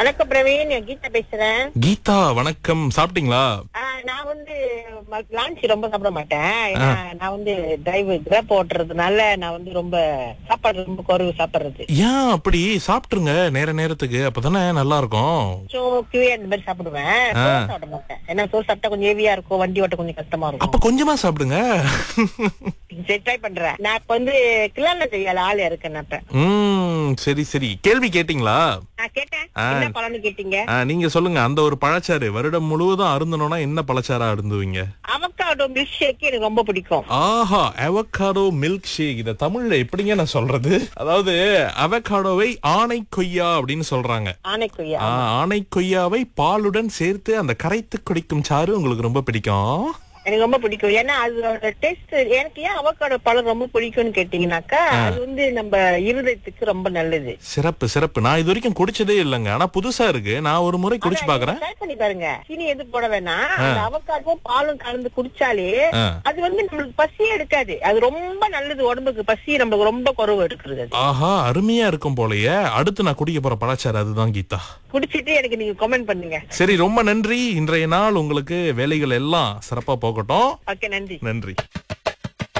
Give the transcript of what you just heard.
வணக்கம் பிரவீன் நான் கீதா பேசுறேன் கீதா வணக்கம் சாப்பிட்டீங்களா ஆ, நான் வந்து லான்ச் ரொம்ப சாப்பிட மாட்டேன் ஏன்னா நான் வந்து டிரைவ் கிராப் ஓட்டுறதுனால நான் வந்து ரொம்ப சாப்பாடு ரொம்ப குறைவு சாப்பிடுறது ஏன் அப்படி சாப்பிட்டுருங்க நேர நேரத்துக்கு அப்பதானே நல்லா இருக்கும் சோ கியூஏ அந்த மாதிரி சாப்பிடுவேன் சோறு சாப்பிட மாட்டேன் ஏன்னா சோறு சாப்பிட்டா கொஞ்சம் ஹெவியா இருக்கும் வண்டி ஓட்ட கொஞ்சம் கஷ்டமா அப்ப இருக்கும் கொஞ்சமா சாப்பிடுங்க சரி ட்ரை பண்றேன் நான் இப்ப வந்து கிளான செய்யல ஆள் இருக்கேன் நான் இப்ப உம் சரி சரி கேள்வி கேட்டீங்களா நான் கேட்டேன் ஆ. என்ன பலன்னு கேட்டீங்க ஆ, நீங்க சொல்லுங்க அந்த ஒரு பழச்சாறு வருடம் முழுவதும் அருந்தணும்னா என்ன பழச்சாரா அருந்துவீங்க அவக்காடோ மில்க் ஷேக் எனக்கு ரொம்ப பிடிக்கும் ஆஹா அவகாடோ மில்க் ஷேக் இத தமிழ்ல எப்படிங்க நான் சொல்றது அதாவது அவகாடோவை ஆணை கொய்யா அப்படின்னு சொல்றாங்க ஆனைக்குய்யா ஆ, ஆணை கொய்யாவை பாலுடன் சேர்த்து அந்த கரைத்து குடிக்கும் சாறு உங்களுக்கு ரொம்ப பிடிக்கும் எனக்கு ரொம்ப பிடிக்கும் ஏன்னா அதோட டேஸ்ட் எனக்கு ஏன் அவக்காடோ பழம் ரொம்ப பிடிக்கும்னு கேட்டீங்கன்னாக்கா அது வந்து நம்ம இருதயத்துக்கு ரொம்ப நல்லது சிறப்பு சிறப்பு நான் இது வரைக்கும் குடிச்சதே இல்லைங்க ஆனா புதுசா இருக்கு நான் ஒரு முறை குடிச்சு பாக்குறேன் ட்ரை பண்ணி பாருங்க சீனி எது போட வேணாம் அந்த அவக்காடும் பாலும் கலந்து குடிச்சாலே ஆ. அது வந்து நம்மளுக்கு பசியே எடுக்காது அது ரொம்ப நல்லது உடம்புக்கு பசி நம்மளுக்கு ரொம்ப குறைவு எடுக்கிறது அது ஆஹா அருமையா இருக்கும் போலயே அடுத்து நான் குடிக்க போற பழச்சாறு அதுதான் கீதா குடிச்சிட்டு எனக்கு நீங்க கமெண்ட் பண்ணுங்க சரி ரொம்ப நன்றி இன்றைய நாள் உங்களுக்கு வேலைகள் எல்லாம் சிறப்பா போகட்டும் ஓகே நன்றி நன்றி